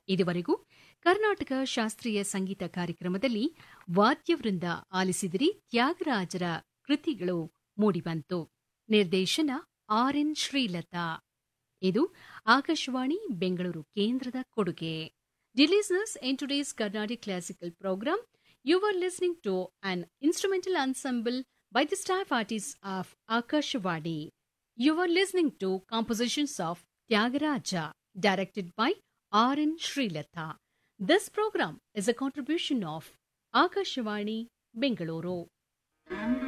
ಇದುವರೆಗೂ ಕರ್ನಾಟಕ ಶಾಸ್ತ್ರೀಯ ಸಂಗೀತ ಕಾರ್ಯಕ್ರಮದಲ್ಲಿ ವಾದ್ಯವೃಂದ ಆಲಿಸಿದಿರಿ ತ್ಯಾಗರಾಜರ ಕೃತಿಗಳು ಮೂಡಿಬಂತು ನಿರ್ದೇಶನ ಆರ್ ಎನ್ ಶ್ರೀಲತಾ ಇದು ಆಕಾಶವಾಣಿ ಬೆಂಗಳೂರು ಕೇಂದ್ರದ ಕೊಡುಗೆ dear listeners, in today's Carnatic classical program, you were listening to an instrumental ensemble by the staff artists of Akashvadi. You were listening to compositions of Tyagaraja, directed by R. N. Srilata. This program is a contribution of Akashvani, Bengaluru.